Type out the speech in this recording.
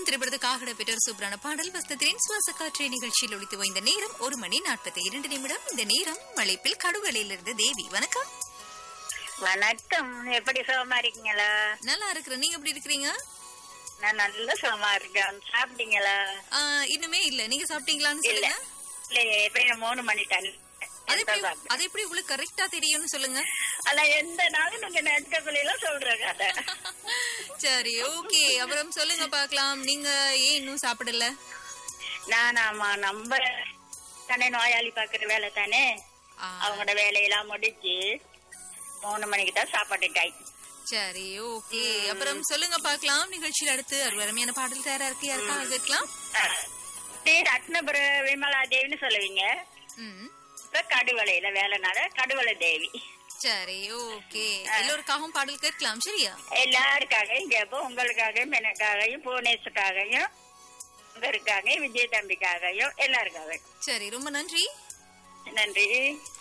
திரைப்படத்துக்காக பெற்ற சூப்பரான பாடல் வசனத்தின் சுவாச காற்றை நிகழ்ச்சியில் ஒழித்து இந்த நேரம் ஒரு மணி நாற்பத்தி இரண்டு நிமிடம் இந்த நேரம் மலைப்பில் கடுகளிலிருந்து தேவி வணக்கம் வணக்கம் எப்படி சுகமா இருக்கீங்களா நல்லா இருக்கிறேன் நீங்க எப்படி இருக்கிறீங்க நான் நல்ல சுகமா இருக்கேன் சாப்பிட்டீங்களா ஆ, இன்னுமே இல்ல நீங்க சாப்பிட்டீங்களான்னு இல்ல சொல்லுங்க இல்ல எப்படி மூணு மணி டைம் அது எப்படி அது எப்படி உங்களுக்கு கரெக்டா தெரியும்னு சொல்லுங்க ஆனா எந்த நாளும் நீங்க நெட்கக்குள்ள சொல்ற கதை சரி ஓகே அப்புறம் சொல்லுங்க பார்க்கலாம் நீங்க ஏன் இன்னும் சாப்பிடல நான் ஆமா நம்ம தானே நோயாளி பாக்குற வேலை தானே ஆ, அவங்களோட வேலையெல்லாம் முடிச்சு மூணு மணிக்கு தான் சாப்பாட்டு டைம் சரி ஓகே அப்புறம் சொல்லுங்க பார்க்கலாம் நிகழ்ச்சியில் அடுத்து அருமையான பாடல் தயாரா இருக்கு யாருக்காக கேட்கலாம் பேர் ரத்னபுர விமலா தேவின்னு சொல்லுவீங்க ம் இப்ப கடுவலையில வேலைனால கடுவலை தேவி சரி ஓகே எல்லோருக்காகவும் பாடல் கேட்கலாம் சரியா எல்லாருக்காகவும் கேட்போம் உங்களுக்காகவும் எனக்காகவும் புவனேஷுக்காகவும் உங்களுக்காகவும் விஜய் தம்பிக்காகவும் எல்லாருக்காகவும் சரி ரொம்ப நன்றி நன்றி